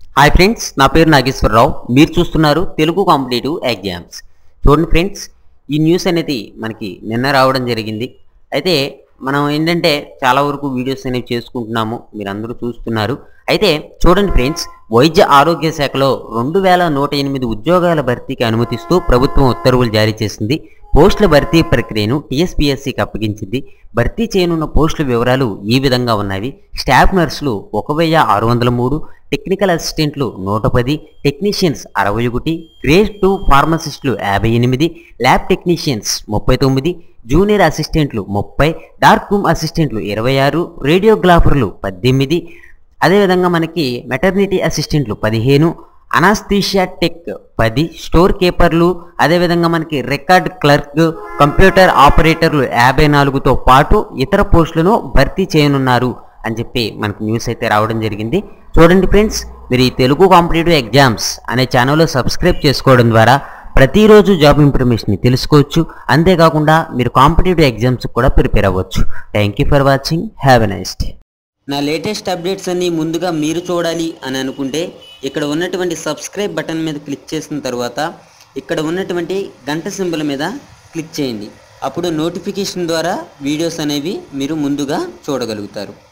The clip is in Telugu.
హాయ్ ఫ్రెండ్స్ నా పేరు నాగేశ్వరరావు మీరు చూస్తున్నారు తెలుగు కాంపిటేటివ్ ఎగ్జామ్స్ చూడండి ఫ్రెండ్స్ ఈ న్యూస్ అనేది మనకి నిన్న రావడం జరిగింది అయితే మనం ఏంటంటే చాలా వరకు వీడియోస్ అనేవి చేసుకుంటున్నాము మీరు అందరూ చూస్తున్నారు అయితే చూడండి ఫ్రెండ్స్ వైద్య ఆరోగ్య శాఖలో రెండు వేల నూట ఎనిమిది ఉద్యోగాల భర్తీకి అనుమతిస్తూ ప్రభుత్వం ఉత్తర్వులు జారీ చేసింది పోస్టుల భర్తీ ప్రక్రియను టీఎస్పీఎస్సీకి అప్పగించింది భర్తీ చేయనున్న పోస్టుల వివరాలు ఈ విధంగా ఉన్నవి స్టాఫ్ నర్సులు ఒక వెయ్యి ఆరు వందల మూడు టెక్నికల్ అసిస్టెంట్లు నూట పది టెక్నీషియన్స్ అరవై ఒకటి గ్రేడ్ టూ ఫార్మసిస్టులు యాభై ఎనిమిది ల్యాబ్ టెక్నీషియన్స్ ముప్పై తొమ్మిది జూనియర్ అసిస్టెంట్లు ముప్పై డార్క్ రూమ్ అసిస్టెంట్లు ఇరవై ఆరు రేడియోగ్రాఫర్లు పద్దెనిమిది అదేవిధంగా మనకి మెటర్నిటీ అసిస్టెంట్లు పదిహేను అనాస్థీషియా టెక్ పది స్టోర్ కీపర్లు అదేవిధంగా మనకి రికార్డ్ క్లర్క్ కంప్యూటర్ ఆపరేటర్లు యాభై నాలుగుతో పాటు ఇతర పోస్టులను భర్తీ చేయనున్నారు అని చెప్పి మనకు న్యూస్ అయితే రావడం జరిగింది చూడండి ఫ్రెండ్స్ మీరు ఈ తెలుగు కాంపిటేటివ్ ఎగ్జామ్స్ అనే ఛానల్లో సబ్స్క్రైబ్ చేసుకోవడం ద్వారా ప్రతిరోజు జాబ్ ఇన్ఫర్మేషన్ తెలుసుకోవచ్చు అంతేకాకుండా మీరు కాంపిటేటివ్ ఎగ్జామ్స్ కూడా ప్రిపేర్ అవ్వచ్చు thank you for watching have a nice day నా లేటెస్ట్ అప్డేట్స్ అన్ని ముందుగా మీరు చూడాలి అని అనుకుంటే ఇక్కడ ఉన్నటువంటి సబ్స్క్రైబ్ బటన్ మీద క్లిక్ చేసిన తర్వాత ఇక్కడ ఉన్నటువంటి గంట సింబల్ మీద క్లిక్ చేయండి అప్పుడు నోటిఫికేషన్ ద్వారా వీడియోస్ అనేవి మీరు ముందుగా చూడగలుగుతారు